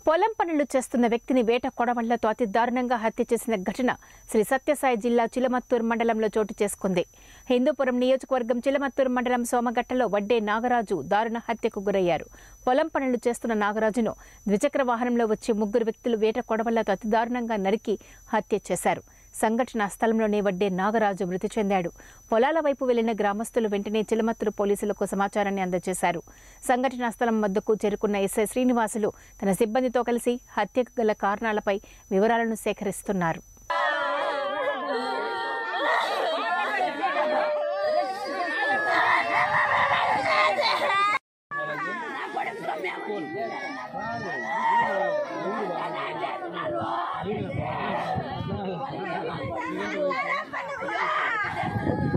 పొలం పనులు చేస్తున్న వ్యక్తిని వేట కొడవళ్లతో అతి దారుణంగా హత్య చేసిన ఘటన శ్రీ సత్యసాయి జిల్లా చిలమత్తూరు మండలంలో చోటు చేసుకుంది హిందూపురం నియోజకవర్గం చిలమత్తూరు మండలం సోమగట్టలో వడ్డే నాగరాజు దారుణ హత్యకు గురయ్యారు పొలం పనులు చేస్తున్న నాగరాజును ద్విచక్ర వాహనంలో వచ్చి ముగ్గురు వ్యక్తులు వేట కొడవళ్లతో అతి దారుణంగా నరికి హత్య చేశారు సంఘటన స్థలంలోనే వడ్డే నాగరాజు మృతి చెందాడు పొలాల వైపు వెళ్లిన గ్రామస్తులు వెంటనే చిలమత్తూరు పోలీసులకు సమాచారాన్ని అందజేశారు సంఘటనా స్థలం వద్దకు చేరుకున్న ఎస్ఐ శ్రీనివాసులు తన సిబ్బందితో కలిసి హత్యకు గల కారణాలపై వివరాలను సేకరిస్తున్నారు